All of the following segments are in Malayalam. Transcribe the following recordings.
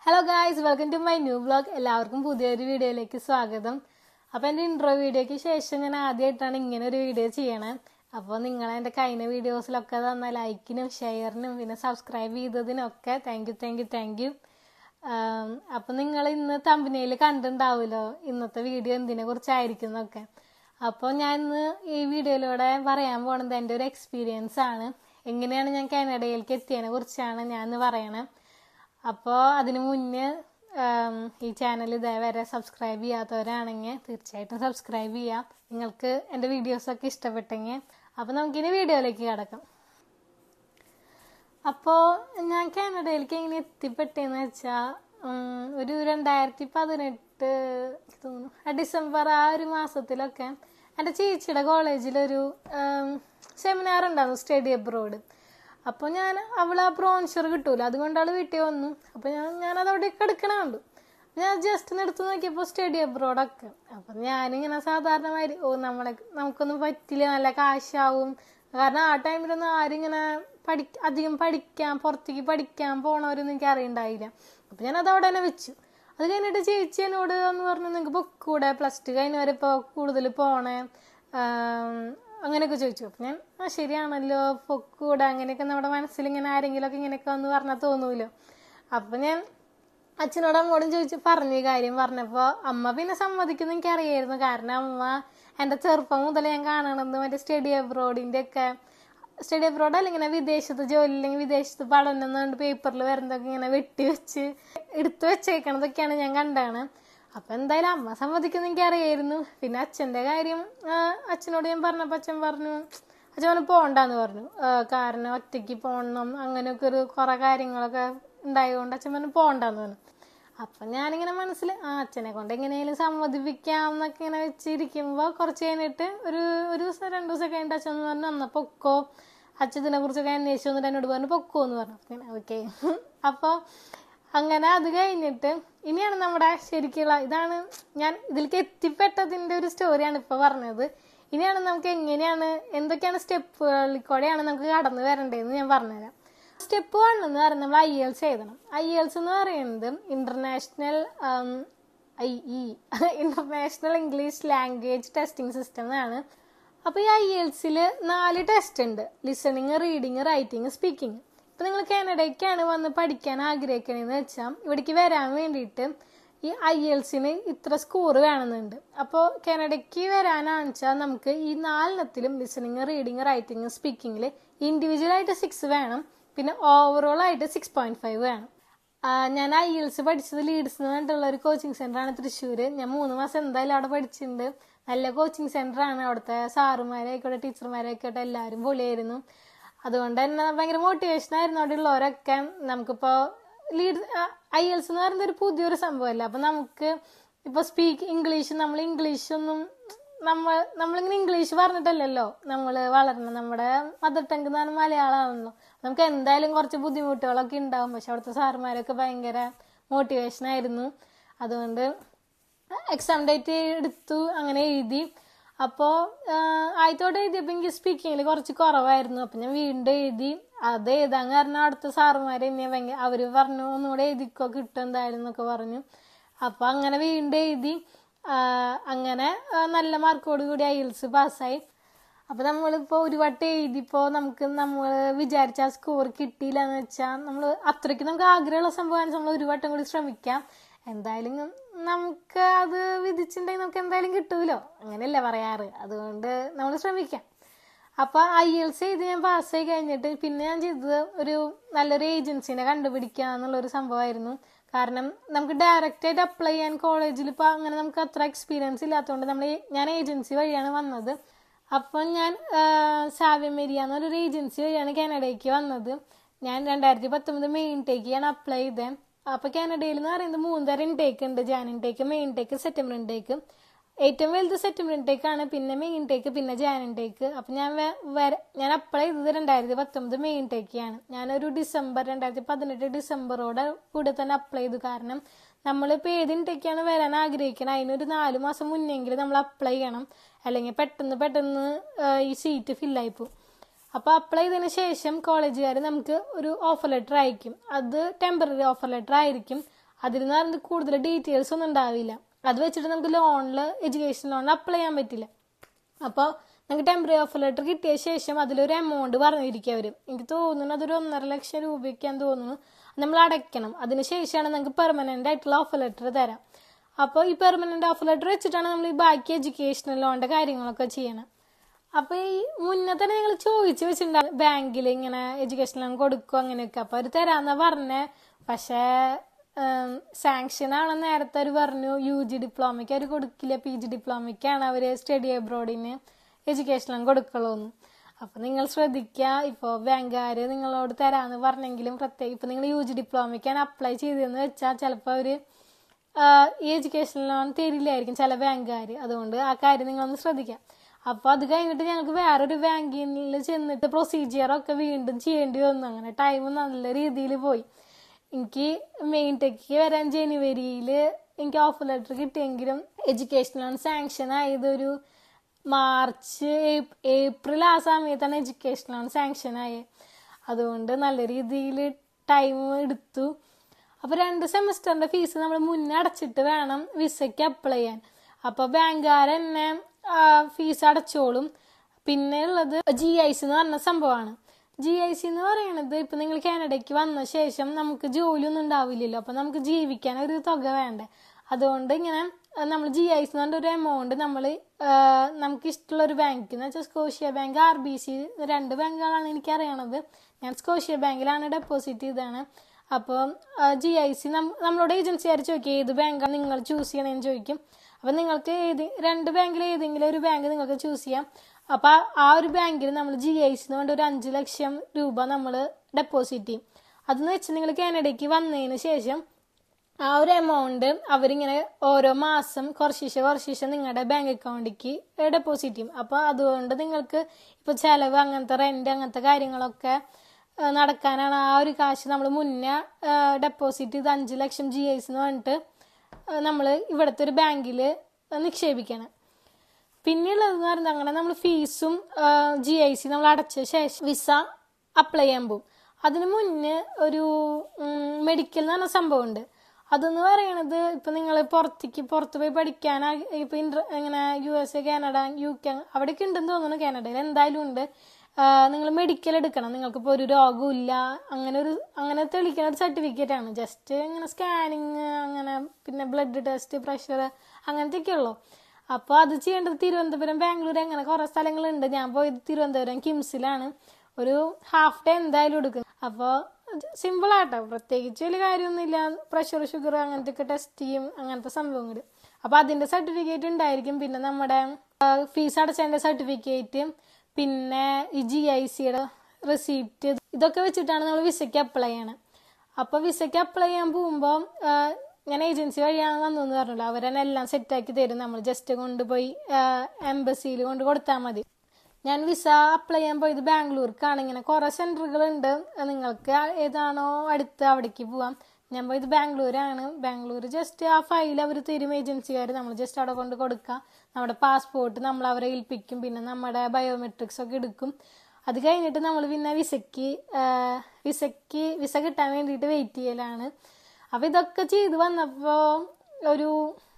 hello guys welcome to my new blog എല്ലാവർക്കും പുതിയൊരു വീഡിയോയിലേക്ക് സ്വാഗതം അപ്പോൾ എൻ്റെ ഇൻട്രോ വീഡിയോയ്ക്ക് ശേഷം ഞാൻ ആദ്യമായിട്ടാണ് ഇങ്ങനെ ഒരു വീഡിയോ ചെയ്യണേ അപ്പോൾ നിങ്ങൾ എൻ്റെ കഴിഞ്ഞ വീഡിയോസിലൊക്കെ തന്ന ലൈക്കിനും ഷെയറിനും പിന്നെ സബ്സ്ക്രൈബ് ചെയ്തതിനൊക്കെ thank you thank you thank you അപ്പം നിങ്ങൾ ഇന്ന് തമ്പനയിൽ കണ്ടിട്ടുണ്ടാവുമല്ലോ ഇന്നത്തെ വീഡിയോ എന്തിനെ കുറിച്ചായിരിക്കും എന്നൊക്കെ അപ്പോൾ ഞാൻ ഇന്ന് ഈ വീഡിയോയിലൂടെ പറയാൻ പോണത് എൻ്റെ ഒരു എക്സ്പീരിയൻസ് ആണ് എങ്ങനെയാണ് ഞാൻ കാനഡയിലേക്ക് എത്തിയതിനെ കുറിച്ചാണ് ഞാൻ ഇന്ന് പറയണത് അപ്പോൾ അതിനു മുന്നേ ഉം, ഈ ചാനൽ ഇതേവരെ സബ്സ്ക്രൈബ് ചെയ്യാത്തവരാണെങ്കിൽ തീർച്ചയായിട്ടും സബ്സ്ക്രൈബ് ചെയ്യാം നിങ്ങൾക്ക് എൻ്റെ വീഡിയോസൊക്കെ ഇഷ്ടപ്പെട്ടെങ്കിൽ അപ്പോൾ നമുക്കിനി വീഡിയോയിലേക്ക് കിടക്കാം അപ്പോൾ ഞാൻ കാനഡയിലേക്ക് എങ്ങനെ എത്തിപ്പെട്ടെന്ന് വെച്ചാൽ ഒരു രണ്ടായിരത്തി പതിനെട്ട് തോന്നുന്നു ആ ഡിസംബർ ആ ഒരു മാസത്തിലൊക്കെ എൻ്റെ ചേച്ചിയുടെ കോളേജിലൊരു സെമിനാർ ഉണ്ടായിരുന്നു സ്റ്റഡി അബ്രോഡ് അപ്പോൾ ഞാൻ അവൾ ആ ബ്രോൺഷർ കിട്ടൂല അതുകൊണ്ട് അവൾ വീട്ടിൽ വന്നു അപ്പോൾ ഞാൻ ഞാനത് അവിടെ കിടക്കണ കണ്ടു ഞാൻ ജസ്റ്റ് ഒന്ന് എടുത്ത് നോക്കിയപ്പോൾ സ്റ്റഡി അബ്രോഡൊക്കെ അപ്പം ഞാനിങ്ങനെ സാധാരണമാതിരി ഓ നമ്മളെ നമുക്കൊന്നും പറ്റില്ല നല്ല കാശാവും കാരണം ആ ടൈമിലൊന്നും ആരും ഇങ്ങനെ പഠി അധികം പഠിക്കാൻ പുറത്തേക്ക് പഠിക്കാൻ പോണവരൊന്നും എനിക്ക് അറിയണ്ടായില്ല അപ്പം ഞാൻ അത് അവിടെ തന്നെ വെച്ചു അത് കഴിഞ്ഞിട്ട് ചേച്ചി എന്നോട് എന്ന് പറഞ്ഞു നിങ്ങൾക്ക് പൊക്കൂടെ പ്ലസ് ടു കഴിഞ്ഞ വരെ ഇപ്പോൾ കൂടുതൽ പോണേ ആം, അങ്ങനെയൊക്കെ ചോദിച്ചു അപ്പം ഞാൻ ആ ശരിയാണല്ലോ പൊക്കൂടെ അങ്ങനെയൊക്കെ നമ്മുടെ മനസ്സിൽ ഇങ്ങനെ ആരെങ്കിലുമൊക്കെ ഇങ്ങനെയൊക്കെ ഒന്ന് പറഞ്ഞാൽ തോന്നൂലോ അപ്പം ഞാൻ അച്ഛനോടും അമ്മോടും ചോദിച്ചു പറഞ്ഞു ഈ കാര്യം പറഞ്ഞപ്പോൾ അമ്മ പിന്നെ സമ്മതിക്കുന്ന എനിക്ക് അറിയായിരുന്നു കാരണം അമ്മ എൻ്റെ ചെറുപ്പം മുതൽ ഞാൻ കാണണത് മറ്റേ സ്റ്റഡി അബ്രോഡിൻ്റെ ഒക്കെ സ്റ്റഡി അബ്രോഡ് അല്ലെങ്കിൽ ഇങ്ങനെ വിദേശത്ത് ജോലി അല്ലെങ്കിൽ വിദേശത്ത് പഠനം എന്നുകൊണ്ട് പേപ്പറിൽ വരുന്നതൊക്കെ ഇങ്ങനെ വെട്ടി വെച്ച് എടുത്തു വെച്ചേക്കണതൊക്കെയാണ് ഞാൻ കണ്ടാണ് അപ്പം എന്തായാലും അമ്മ സമ്മതിക്കുന്ന എനിക്ക് അറിയായിരുന്നു പിന്നെ അച്ഛൻ്റെ കാര്യം ആ, അച്ഛനോട് ഞാൻ പറഞ്ഞപ്പോൾ അച്ഛൻ പറഞ്ഞു അച്ഛൻ പറഞ്ഞു പോകണ്ടെന്ന് പറഞ്ഞു ആ, കാരണം ഒറ്റയ്ക്ക് പോകണം അങ്ങനെയൊക്കെ ഒരു കുറേ കാര്യങ്ങളൊക്കെ ഉണ്ടായതുകൊണ്ട് അച്ഛൻ പറഞ്ഞു പോകണ്ടെന്ന് പറഞ്ഞു അപ്പം ഞാനിങ്ങനെ മനസ്സിൽ ആ അച്ഛനെ കൊണ്ട് എങ്ങനെയാലും സമ്മതിപ്പിക്കാം എന്നൊക്കെ ഇങ്ങനെ വെച്ചിരിക്കുമ്പോൾ കുറച്ച് കഴിഞ്ഞിട്ട് ഒരു ഒരു ദിവസം രണ്ട് ദിവസം കഴിഞ്ഞിട്ട് അച്ഛൻ എന്ന് പറഞ്ഞു അന്ന പൊക്കോ അച്ഛൻ ഇതിനെ കുറിച്ചൊക്കെ അന്വേഷിച്ചു വന്നിട്ട് എന്നോട് പറഞ്ഞു പൊക്കോ എന്ന് പറഞ്ഞു ഓക്കെ അപ്പോൾ അങ്ങനെ അത് കഴിഞ്ഞിട്ട് ഇനിയാണ് നമ്മുടെ ശരിക്കുള്ള ഇതാണ് ഞാൻ ഇതിലേക്ക് എത്തിപ്പെട്ടതിൻ്റെ ഒരു സ്റ്റോറിയാണ് ഇപ്പോൾ പറഞ്ഞത് ഇനിയാണ് നമുക്ക് എങ്ങനെയാണ് എന്തൊക്കെയാണ് സ്റ്റെപ്പുകളിൽ കൂടെയാണ് നമുക്ക് കടന്നു വരേണ്ടതെന്ന് ഞാൻ പറഞ്ഞുതരാം സ്റ്റെപ്പ് വൺ എന്ന് പറയുന്നത് നമ്മൾ ഐ എൽസ് എഴുതണം ഐ എൽസ് എന്ന് പറയുന്നത് international I E international English language testing system എന്നാണ് അപ്പോൾ ഈ ഐ എൽസിൽ നാല് ടെസ്റ്റ് ഉണ്ട് ലിസണിങ് റീഡിങ് റൈറ്റിംഗ് സ്പീക്കിംഗ് ഇപ്പം നിങ്ങൾ കാനഡയ്ക്കാണ് വന്ന് പഠിക്കാൻ ആഗ്രഹിക്കണതെന്ന് വെച്ചാൽ ഇവിടേക്ക് വരാൻ വേണ്ടിയിട്ട് ഈ ഐ എൽസിന് ഇത്ര സ്കോർ വേണമെന്നുണ്ട് അപ്പോൾ കാനഡയ്ക്ക് വരാനാണെന്ന് വെച്ചാൽ നമുക്ക് ഈ നാലെണ്ണത്തിലും ലിസണിങ് റീഡിങ് റൈറ്റിംഗ് സ്പീക്കിങ്ങിൽ ഇൻഡിവിജ്വലായിട്ട് സിക്സ് വേണം പിന്നെ ഓവറോൾ ആയിട്ട് സിക്സ് പോയിന്റ് ഫൈവ് വേണം ആ, ഞാൻ ഐ എൽസ് പഠിച്ചത് ലീഡ്സ് എന്ന് പറഞ്ഞിട്ടുള്ള ഒരു കോച്ചിങ് സെന്ററാണ് തൃശ്ശൂർ ഞാൻ മൂന്ന് മാസം എന്തായാലും അവിടെ പഠിച്ചിട്ടുണ്ട് നല്ല കോച്ചിങ് സെന്ററാണ് അവിടുത്തെ സാറുമാരായിക്കോട്ടെ ടീച്ചർമാരായിക്കോട്ടെ എല്ലാവരും പൊളിയായിരുന്നു അതുകൊണ്ട് തന്നെ ഭയങ്കര മോട്ടിവേഷൻ ആയിരുന്നു അവിടെ ഉള്ളവരൊക്കെ നമുക്കിപ്പോൾ ലീഡ് ഐ എൽസ് എന്ന് പറയുന്നത് ഒരു പുതിയൊരു സംഭവമല്ല അപ്പം നമുക്ക് ഇപ്പോൾ സ്പീക്ക് ഇംഗ്ലീഷ് നമ്മൾ ഇംഗ്ലീഷ് ഒന്നും നമ്മൾ നമ്മളിങ്ങനെ ഇംഗ്ലീഷ് പറഞ്ഞിട്ടല്ലല്ലോ നമ്മൾ വളരണം നമ്മുടെ മദർ ടങ്ക് എന്ന് പറഞ്ഞാൽ മലയാളമാണല്ലോ നമുക്ക് എന്തായാലും കുറച്ച് ബുദ്ധിമുട്ടുകളൊക്കെ ഉണ്ടാവും പക്ഷെ അവിടുത്തെ സാറുമാരൊക്കെ ഭയങ്കര മോട്ടിവേഷൻ ആയിരുന്നു അതുകൊണ്ട് എക്സാം ഡേറ്റ് എടുത്തു അങ്ങനെ എഴുതി അപ്പോൾ ആദ്യത്തോടെ എഴുതിയപ്പോൾ എനിക്ക് സ്പീക്കിങ്ങിൽ കുറച്ച് കുറവായിരുന്നു അപ്പം ഞാൻ വീണ്ടും എഴുതി അത് എഴുതാൻ കാരണം അടുത്ത സാറുമാരെ എന്നെ ഭയങ്കര അവർ പറഞ്ഞു ഒന്നുകൂടെ എഴുതിക്കോ കിട്ടും എന്തായാലും എന്നൊക്കെ പറഞ്ഞു അപ്പോൾ അങ്ങനെ വീണ്ടും എഴുതി ആ, അങ്ങനെ ആ, നല്ല മാർക്കോട് കൂടി ഐൽസ് പാസ്സായി അപ്പോൾ നമ്മളിപ്പോൾ ഒരു വട്ടം എഴുതിയപ്പോൾ നമുക്ക് നമ്മൾ വിചാരിച്ച ആ സ്കോർ കിട്ടിയില്ല എന്ന് വെച്ചാൽ നമ്മൾ അത്രയ്ക്ക് നമുക്ക് ആഗ്രഹമുള്ള സംഭവമാണ് നമ്മൾ ഒരു വട്ടം കൂടി ശ്രമിക്കാം എന്തായാലും നമുക്ക് അത് വിധിച്ചിട്ടുണ്ടെങ്കിൽ നമുക്ക് എന്തായാലും കിട്ടൂലോ അങ്ങനെയല്ലേ പറയാറ് അതുകൊണ്ട് നമ്മൾ ശ്രമിക്കാം അപ്പോൾ ഐ എൽസ് ചെയ്ത് ഞാൻ പാസ്സായി കഴിഞ്ഞിട്ട് പിന്നെ ഞാൻ ചെയ്തത് ഒരു നല്ലൊരു ഏജൻസിനെ കണ്ടുപിടിക്കുക എന്നുള്ളൊരു സംഭവമായിരുന്നു കാരണം നമുക്ക് ഡയറക്റ്റ് ആയിട്ട് അപ്ലൈ ചെയ്യാൻ കോളേജിൽ ഇപ്പോൾ അങ്ങനെ നമുക്ക് അത്ര എക്സ്പീരിയൻസ് ഇല്ലാത്തതുകൊണ്ട് നമ്മൾ ഞാൻ ഏജൻസി വഴിയാണ് വന്നത് അപ്പോൾ ഞാൻ സാവ്യമേരിയ എന്നൊരു ഏജൻസി വഴിയാണ് കാനഡയ്ക്ക് വന്നത് ഞാൻ രണ്ടായിരത്തി പത്തൊമ്പത് മെയിൻ ടേക്കാണ് അപ്ലൈ ചെയ്തത് അപ്പോൾ കാനഡയിൽ എന്ന് പറയുന്നത് മൂന്ന് തരം ഇൻടേക്ക് ഉണ്ട് Jan intake main take September intake ഏറ്റവും വലുത് സെപ്റ്റംബർ ഇൻടേക്ക് ആണ് പിന്നെ മെയിൻ ടേക്ക് പിന്നെ ജാൻ ഇൻടേക്ക് അപ്പം ഞാൻ വേ- വര- ഞാൻ അപ്ലൈ ചെയ്തത് രണ്ടായിരത്തി പത്തൊമ്പത് മെയിൻ ടേക്കാണ് ഞാനൊരു ഡിസംബർ രണ്ടായിരത്തി പതിനെട്ട് ഡിസംബറോടെ കൂടെ തന്നെ അപ്ലൈ ചെയ്തു കാരണം നമ്മളിപ്പോൾ ഏത് ഇൻടേക്കാണ് വരാൻ ആഗ്രഹിക്കുന്നത് അതിനൊരു നാല് മാസം മുന്നെങ്കിലും നമ്മൾ അപ്ലൈ ചെയ്യണം അല്ലെങ്കിൽ പെട്ടെന്ന് പെട്ടെന്ന് ആ, ഈ സീറ്റ് ഫില്ലായി പോകും അപ്പോൾ അപ്ലൈ ചെയ്തതിന് ശേഷം കോളേജുകാർ നമുക്ക് ഒരു ഓഫർ ലെറ്റർ അയക്കും അത് ടെമ്പററി ഓഫർ ലെറ്റർ ആയിരിക്കും അതിലെന്ന് പറയുന്നത് കൂടുതൽ ഡീറ്റെയിൽസ് ഒന്നും ഉണ്ടാവില്ല അത് വെച്ചിട്ട് നമുക്ക് ലോണിൽ എഡ്യൂക്കേഷൻ ലോണിൽ അപ്ലൈ ചെയ്യാൻ പറ്റില്ല അപ്പോൾ നമുക്ക് ടെമ്പററി ഓഫർ ലെറ്റർ കിട്ടിയ ശേഷം അതിലൊരു എമൗണ്ട് പറഞ്ഞിരിക്കും അവർ എനിക്ക് തോന്നുന്നു അതൊരു ഒന്നര ലക്ഷം രൂപയ്ക്കാന്ന് തോന്നുന്നു നമ്മൾ അടയ്ക്കണം അതിന് ശേഷമാണ് നമുക്ക് പെർമനന്റ് ആയിട്ടുള്ള ഓഫർ ലെറ്റർ തരാം അപ്പോൾ ഈ പെർമനന്റ് ഓഫർ ലെറ്റർ വെച്ചിട്ടാണ് നമ്മൾ ഈ ബാക്കി എഡ്യൂക്കേഷണൽ ലോണിന്റെ കാര്യങ്ങളൊക്കെ ചെയ്യണം അപ്പൊ ഈ മുന്നേ തന്നെ ഞങ്ങൾ ചോദിച്ചു വെച്ചിട്ടുണ്ടായിരുന്നു ബാങ്കിൽ ഇങ്ങനെ എഡ്യൂക്കേഷൻ ലോൺ കൊടുക്കും അങ്ങനെയൊക്കെ അപ്പൊ അവർ തരാന്നാ പറഞ്ഞേ പക്ഷേ സാങ്ഷൻ ആണെന്ന് നേരത്തെ അവർ പറഞ്ഞു യു ജി ഡിപ്ലോമയ്ക്ക് അവർ കൊടുക്കില്ല പി ജി ഡിപ്ലോമയ്ക്കാണ് അവർ സ്റ്റഡി അബ്രോഡിന് എഡ്യൂക്കേഷൻ ലോൺ കൊടുക്കുള്ളൂ എന്ന് അപ്പൊ നിങ്ങൾ ശ്രദ്ധിക്കുക ഇപ്പോൾ ബാങ്കുകാർ നിങ്ങളോട് തരാന്ന് പറഞ്ഞെങ്കിലും പ്രത്യേകം ഇപ്പൊ നിങ്ങൾ യു ജി ഡിപ്ലോമയ്ക്കാണ് അപ്ലൈ ചെയ്തതെന്ന് വെച്ചാൽ ചിലപ്പോൾ അവര് ആഹ് ഈ എഡ്യൂക്കേഷൻ ലോൺ തരില്ലായിരിക്കും ചില ബാങ്കുകാർ അതുകൊണ്ട് ആ കാര്യം നിങ്ങളൊന്ന് ശ്രദ്ധിക്കാം അപ്പൊ അത് കഴിഞ്ഞിട്ട് ഞങ്ങൾക്ക് വേറൊരു ബാങ്കിൽ ചെന്നിട്ട് പ്രൊസീജിയറൊക്കെ വീണ്ടും ചെയ്യേണ്ടി വന്നു അങ്ങനെ ടൈം നല്ല രീതിയിൽ പോയി എനിക്ക് മെയിൻ ടെക്ക് വരാൻ ജനുവരിയിൽ എനിക്ക് ഓഫർ ലെറ്റർ കിട്ടിയെങ്കിലും എഡ്യൂക്കേഷൻ ലോൺ സാങ്ഷൻ ആയതൊരു മാർച്ച് ഏപ്- ഏപ്രിൽ ആ സമയത്താണ് എഡ്യൂക്കേഷൻ ലോൺ സാങ്ഷൻ ആയത് അതുകൊണ്ട് നല്ല രീതിയിൽ ടൈം എടുത്തു അപ്പൊ രണ്ട് സെമസ്റ്ററിന്റെ ഫീസ് നമ്മൾ മുന്നേ അടച്ചിട്ട് വേണം വിസയ്ക്ക് അപ്ലൈ ചെയ്യാൻ അപ്പൊ ബാങ്കുകാർ തന്നെ ഫീസ് അടച്ചോളും പിന്നെ ഉള്ളത് ജി ഐ സി എന്ന് പറഞ്ഞ സംഭവമാണ് ജി ഐ സി എന്ന് പറയുന്നത് ഇപ്പൊ നിങ്ങൾ കാനഡയ്ക്ക് വന്ന ശേഷം നമുക്ക് ജോലിയൊന്നും ഉണ്ടാവില്ലല്ലോ അപ്പൊ നമുക്ക് ജീവിക്കാൻ ഒരു തുക വേണ്ടേ അതുകൊണ്ട് ഇങ്ങനെ നമ്മൾ ജി ഐ സി എന്ന് പറഞ്ഞ ഒരു എമൗണ്ട് നമ്മൾ നമുക്ക് ഇഷ്ടമുള്ള ഒരു ബാങ്ക് എന്ന് വെച്ചാൽ Scotia bank R B C രണ്ട് ബാങ്കുകളാണ് എനിക്ക് അറിയണത് ഞാൻ സ്കോഷ്യ ബാങ്കിലാണ് ഡെപ്പോസിറ്റ് ചെയ്തതാണ് അപ്പോൾ ജി ഐ സി നമ്മളോട് ഏജൻസിക്കാർ ചോദിക്കും ഏത് ബാങ്കാണ് നിങ്ങൾ ചൂസ് ചെയ്യണമെന്ന് ചോദിക്കും അപ്പം നിങ്ങൾക്ക് ഏത് രണ്ട് ബാങ്കിൽ ഏതെങ്കിലും ഒരു ബാങ്ക് നിങ്ങൾക്ക് ചൂസ് ചെയ്യാം അപ്പം ആ ഒരു ബാങ്കിൽ നമ്മൾ ജി ഐ സി കൊണ്ട് ഒരു അഞ്ച് ലക്ഷം രൂപ നമ്മൾ ഡെപ്പോസിറ്റ് ചെയ്യും അതെന്ന് വെച്ചാൽ നിങ്ങൾ കാനഡയ്ക്ക് വന്നതിന് ശേഷം ആ ഒരു എമൗണ്ട് അവരിങ്ങനെ ഓരോ മാസം കുറശീശ കുറശീശ നിങ്ങളുടെ ബാങ്ക് അക്കൗണ്ടിലേക്ക് ഡെപ്പോസിറ്റ് ചെയ്യും അപ്പോൾ അതുകൊണ്ട് നിങ്ങൾക്ക് ഇപ്പോൾ ചിലവ് അങ്ങനത്തെ റെന്റ് അങ്ങനത്തെ കാര്യങ്ങളൊക്കെ ആ, നടക്കാനാണ് ആ ഒരു കാശ് നമ്മൾ മുന്നേ ഡെപ്പോസിറ്റ് ചെയ്ത് അഞ്ച് ലക്ഷം ജി ഐസ് എന്ന് പറഞ്ഞിട്ട് നമ്മൾ ഇവിടുത്തെ ഒരു ബാങ്കിൽ നിക്ഷേപിക്കണം പിന്നെയുള്ളതെന്ന് പറയുന്നത് അങ്ങനെ നമ്മൾ ഫീസും ജി ഐ സി നമ്മൾ അടച്ച ശേഷം വിസ അപ്ലൈ ചെയ്യാൻ പോകും അതിന് മുന്നേ ഒരു മെഡിക്കൽ എന്ന് പറഞ്ഞ സംഭവമുണ്ട് അതെന്ന് പറയണത് ഇപ്പൊ നിങ്ങൾ പുറത്തേക്ക് പുറത്ത് പോയി പഠിക്കാൻ ഇപ്പൊ ഇന്റർ ഇങ്ങനെ U S A Canada U K അവിടെയൊക്കെ ഉണ്ടെന്ന് തോന്നുന്നു കാനഡയിൽ എന്തായാലും ഉണ്ട് നിങ്ങൾ മെഡിക്കൽ എടുക്കണം നിങ്ങൾക്ക് ഇപ്പോൾ ഒരു രോഗവും ഇല്ല അങ്ങനെ ഒരു അങ്ങനെ തെളിയിക്കുന്ന ഒരു സർട്ടിഫിക്കറ്റ് ആണ് ജസ്റ്റ് ഇങ്ങനെ സ്കാനിങ് അങ്ങനെ പിന്നെ ബ്ലഡ് ടെസ്റ്റ് പ്രഷർ അങ്ങനത്തെ ഒക്കെ ഉള്ളൂ അപ്പോൾ അത് ചെയ്യേണ്ടത് തിരുവനന്തപുരം ബാംഗ്ലൂർ അങ്ങനെ കുറേ സ്ഥലങ്ങളുണ്ട് ഞാൻ പോയത് തിരുവനന്തപുരം കിംസിലാണ് ഒരു ഹാഫ് ഡേ എന്തായാലും എടുക്കും അപ്പോൾ സിമ്പിൾ ആട്ടോ പ്രത്യേകിച്ച് വലിയ കാര്യമൊന്നുമില്ല പ്രഷർ ഷുഗർ അങ്ങനത്തെ ഒക്കെ ടെസ്റ്റ് ചെയ്യും അങ്ങനത്തെ സംഭവങ്ങൾ അപ്പോൾ അതിന്റെ സർട്ടിഫിക്കറ്റ് ഉണ്ടായിരിക്കും പിന്നെ നമ്മുടെ ഫീസ് അടച്ചതിന്റെ സർട്ടിഫിക്കറ്റ് പിന്നെ ഈ ജി ഐ സിയുടെ റെസീപ്റ്റ് ഇതൊക്കെ വെച്ചിട്ടാണ് നമ്മൾ വിസയ്ക്ക് അപ്ലൈ ചെയ്യണത് അപ്പോൾ വിസയ്ക്ക് അപ്ലൈ ചെയ്യാൻ പോകുമ്പോൾ ഞാൻ ഏജൻസി വഴിയാണ് വന്നതെന്ന് പറഞ്ഞല്ലോ അവരെന്നെ എല്ലാം സെറ്റാക്കി തരും നമ്മൾ ജസ്റ്റ് കൊണ്ടുപോയി എംബസിയിൽ കൊണ്ട് കൊടുത്താൽ മതി ഞാൻ വിസ അപ്ലൈ ചെയ്യാൻ പോയത് ബാംഗ്ലൂർക്കാണ് ഇങ്ങനെ കുറെ സെന്ററുകൾ ഉണ്ട് നിങ്ങൾക്ക് ഏതാണോ അടുത്ത് അവിടേക്ക് പോവാം ഞാൻ പോയത് ബാംഗ്ലൂരാണ് ബാംഗ്ലൂർ ജസ്റ്റ് ആ ഫയൽ അവർ തരും ഏജൻസിക്കാർ നമ്മൾ ജസ്റ്റ് അവിടെ കൊണ്ട് കൊടുക്കുക നമ്മുടെ പാസ്പോർട്ട് നമ്മൾ അവരെ ഏൽപ്പിക്കും പിന്നെ നമ്മുടെ ബയോമെട്രിക്സ് ഒക്കെ എടുക്കും അത് കഴിഞ്ഞിട്ട് നമ്മൾ പിന്നെ വിസയ്ക്ക് വിസയ്ക്ക് വിസ കിട്ടാൻ വേണ്ടിയിട്ട് വെയിറ്റ് ചെയ്യലാണ് അപ്പൊ ഇതൊക്കെ ചെയ്ത് വന്നപ്പോ ഒരു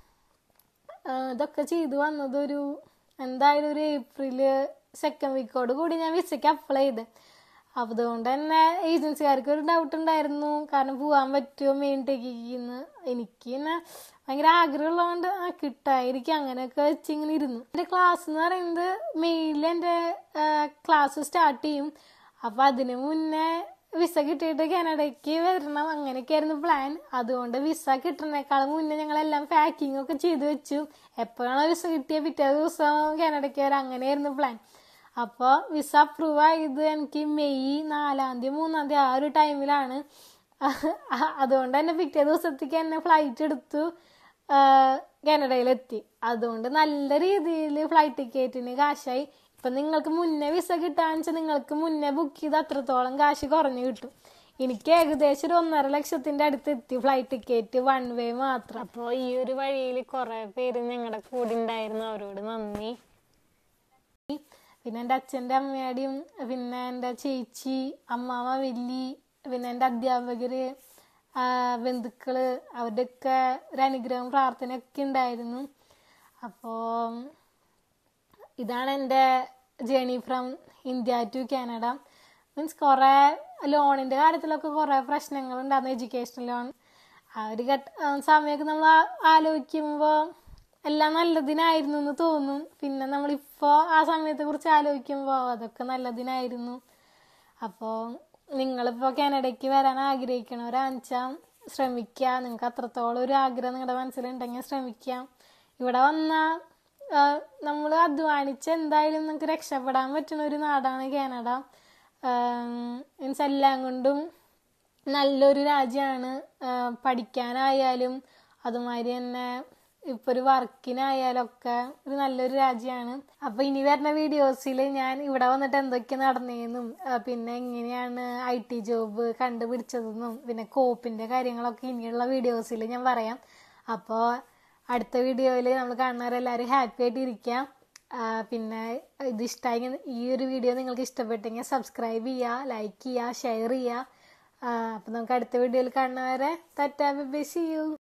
ആ, ഇതൊക്കെ ചെയ്ത് വന്നത് ഒരു എന്തായാലും ഒരു ഏപ്രില് സെക്കൻഡ് വീക്കോട് കൂടി ഞാൻ വിസയ്ക്ക് അപ്ലൈ ചെയ്ത് അപ്പൊ അതുകൊണ്ട് തന്നെ ഏജൻസിക്കാർക്ക് ഒരു ഡൗട്ട് ഉണ്ടായിരുന്നു കാരണം പോകാൻ പറ്റുമോ മെയിൻ ടെക്കിന്ന് എനിക്ക് തന്നെ ഭയങ്കര ആഗ്രഹമുള്ളതുകൊണ്ട് ആ കിട്ടായിരിക്കും അങ്ങനെയൊക്കെ വെച്ച് ഇങ്ങനെ ഇരുന്നു എന്റെ ക്ലാസ് എന്ന് പറയുന്നത് മെയിലിൽ എന്റെ ക്ലാസ് സ്റ്റാർട്ട് ചെയ്യും അപ്പൊ അതിന് മുന്നേ വിസ കിട്ടിയിട്ട് കാനഡയ്ക്ക് വരണം അങ്ങനെയൊക്കെയായിരുന്നു പ്ലാൻ അതുകൊണ്ട് വിസ കിട്ടുന്നേക്കാൾ മുന്നേ ഞങ്ങളെല്ലാം പാക്കിംഗ് ഒക്കെ ചെയ്തു വെച്ചു എപ്പോഴാണോ വിസ കിട്ടിയ പിറ്റേ ദിവസം കാനഡയ്ക്ക് വരാം അങ്ങനെയായിരുന്നു പ്ലാൻ അപ്പോൾ വിസ അപ്രൂവ് ആയത് എനിക്ക് മെയ് നാലാം തീയതി മൂന്നാം തീയതി ആ ഒരു ടൈമിലാണ് അതുകൊണ്ട് തന്നെ പിറ്റേ ദിവസത്തേക്ക് തന്നെ ഫ്ലൈറ്റ് എടുത്തു കാനഡയിലെത്തി അതുകൊണ്ട് നല്ല രീതിയിൽ ഫ്ലൈറ്റ് ടിക്കറ്റിന് കാശായി ഇപ്പൊ നിങ്ങൾക്ക് മുന്നേ വിസ കിട്ടാന്ന് വെച്ചാൽ നിങ്ങൾക്ക് മുന്നേ ബുക്ക് ചെയ്ത് അത്രത്തോളം കാശ് കുറഞ്ഞു കിട്ടും എനിക്ക് ഏകദേശം ഒരു ഒന്നര ലക്ഷത്തിന്റെ അടുത്ത് എത്തി ഫ്ലൈറ്റ് ടിക്കറ്റ് വൺ വേ മാത്രം അപ്പോൾ ഈ ഒരു വഴിയിൽ കുറെ പേര് ഞങ്ങളുടെ കൂടെ ഉണ്ടായിരുന്നു അവരോട് നന്ദി പിന്നെ എൻ്റെ അച്ഛൻ്റെ അമ്മയുടെയും പിന്നെ എൻ്റെ ചേച്ചി അമ്മാമ്മ വല്ലി പിന്നെ എൻ്റെ അധ്യാപകര് ആ, ബന്ധുക്കള് അവരുടെയൊക്കെ ഒരു അനുഗ്രഹം പ്രാർത്ഥനയൊക്കെ ഉണ്ടായിരുന്നു അപ്പോൾ ഇതാണ് എൻ്റെ journey from India to Canada means കുറേ ലോണിൻ്റെ കാര്യത്തിലൊക്കെ കുറേ പ്രശ്നങ്ങളുണ്ടായിരുന്നു എഡ്യൂക്കേഷൻ ലോൺ ആ ഒരു ഘട്ട ആ സമയമൊക്കെ നമ്മൾ ആലോചിക്കുമ്പോൾ എല്ലാം നല്ലതിനായിരുന്നു എന്ന് തോന്നും പിന്നെ നമ്മളിപ്പോൾ ആ സമയത്തെ കുറിച്ച് ആലോചിക്കുമ്പോൾ അതൊക്കെ നല്ലതിനായിരുന്നു അപ്പോൾ നിങ്ങളിപ്പോൾ കാനഡയ്ക്ക് വരാൻ ആഗ്രഹിക്കണവരാണെന്ന് വെച്ചാൽ ശ്രമിക്കുക നിങ്ങൾക്ക് അത്രത്തോളം ഒരു ആഗ്രഹം നിങ്ങളുടെ മനസ്സിലുണ്ടെങ്കിൽ ശ്രമിക്കാം ഇവിടെ വന്നാൽ നമ്മൾ അധ്വാനിച്ച് എന്തായാലും നിങ്ങൾക്ക് രക്ഷപ്പെടാൻ പറ്റുന്ന ഒരു നാടാണ് കാനഡ മീൻസ് എല്ലാം കൊണ്ടും നല്ലൊരു രാജ്യമാണ് പഠിക്കാനായാലും അതുമാതിരി തന്നെ ഇപ്പൊ ഒരു വർക്കിനായാലും ഒക്കെ ഒരു നല്ലൊരു രാജ്യമാണ് അപ്പൊ ഇനി വരുന്ന വീഡിയോസിൽ ഞാൻ ഇവിടെ വന്നിട്ട് എന്തൊക്കെ നടന്നതെന്നും ആ, പിന്നെ എങ്ങനെയാണ് ഐ ടി ജോബ് കണ്ടുപിടിച്ചതെന്നും പിന്നെ കോപ്പിന്റെ കാര്യങ്ങളൊക്കെ ഇനിയുള്ള വീഡിയോസിൽ ഞാൻ പറയാം അപ്പോൾ അടുത്ത വീഡിയോയിൽ നമ്മൾ കാണുന്നവരെല്ലാവരും ഹാപ്പി ആയിട്ട് ഇരിക്കാം ആ, പിന്നെ ഇത് ഇഷ്ടമായി ഈ ഒരു വീഡിയോ നിങ്ങൾക്ക് ഇഷ്ടപ്പെട്ടെങ്കിൽ സബ്സ്ക്രൈബ് ചെയ്യുക ലൈക്ക് ചെയ്യുക ഷെയർ ചെയ്യുക അപ്പം നമുക്ക് അടുത്ത വീഡിയോയിൽ കാണുന്നവരെ തറ്റാ ബൈ സി യു